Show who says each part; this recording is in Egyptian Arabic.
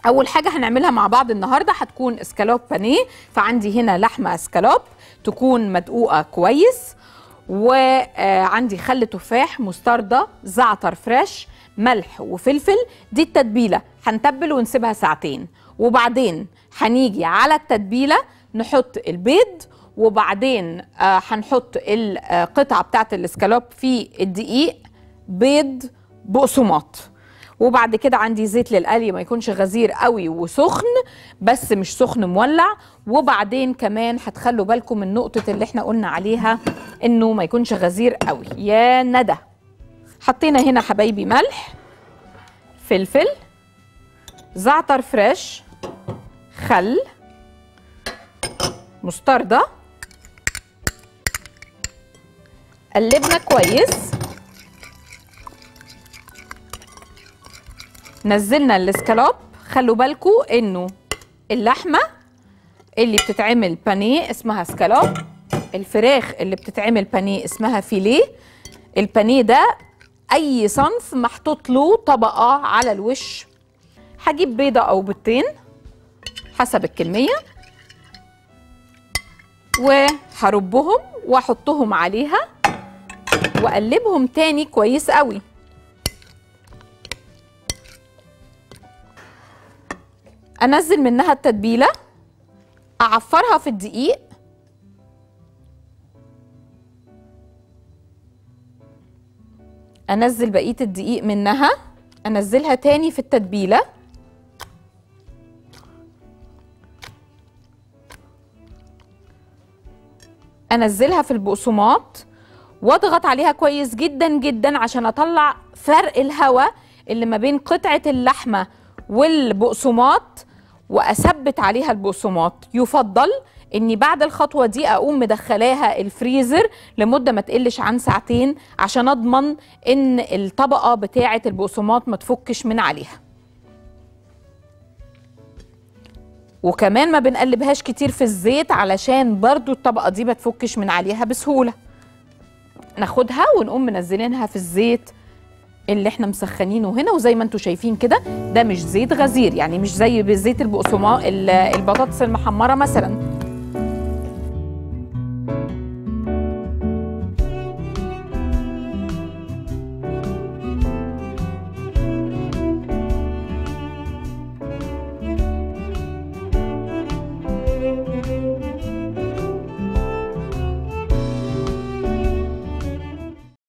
Speaker 1: اول حاجه هنعملها مع بعض النهارده هتكون اسكالوب بانيه فعندي هنا لحمه اسكالوب تكون مدقوقه كويس وعندي خل تفاح مستردة زعتر فريش ملح وفلفل دي التتبيله هنتبل ونسيبها ساعتين وبعدين هنيجي على التتبيله نحط البيض وبعدين آه، هنحط القطعه بتاعت الاسكالوب في الدقيق بيض بقسماط وبعد كده عندي زيت للقلي ما يكونش غزير قوي وسخن بس مش سخن مولع وبعدين كمان هتخلوا بالكم من نقطة اللي احنا قلنا عليها انه ما يكونش غزير قوي يا ندى حطينا هنا حبايبي ملح فلفل زعتر فريش خل مستردة قلبنا كويس نزلنا الاسكالوب خلوا بالكم انه اللحمه اللي بتتعمل بانيه اسمها سكالوب الفراخ اللي بتتعمل بانيه اسمها فيليه البانيه ده اي صنف محطوط له طبقه على الوش هجيب بيضه او بيضتين حسب الكميه وهربهم واحطهم عليها واقلبهم تاني كويس قوي انزل منها التتبيله اعفرها في الدقيق انزل بقيه الدقيق منها انزلها تاني في التتبيله انزلها في البقسماط واضغط عليها كويس جدا جدا عشان اطلع فرق الهواء اللي ما بين قطعه اللحمه والبقسماط واثبت عليها البقسماط يفضل اني بعد الخطوه دي اقوم مدخلاها الفريزر لمده ما تقلش عن ساعتين عشان اضمن ان الطبقه بتاعه البقسماط ما تفكش من عليها وكمان ما بنقلبهاش كتير في الزيت علشان برضو الطبقه دي ما تفكش من عليها بسهوله ناخدها ونقوم منزلينها في الزيت اللي احنا مسخنينه هنا وزي ما انتم شايفين كده ده مش زيت غزير يعني مش زي زيت البقسماط ال- البطاطس المحمره مثلا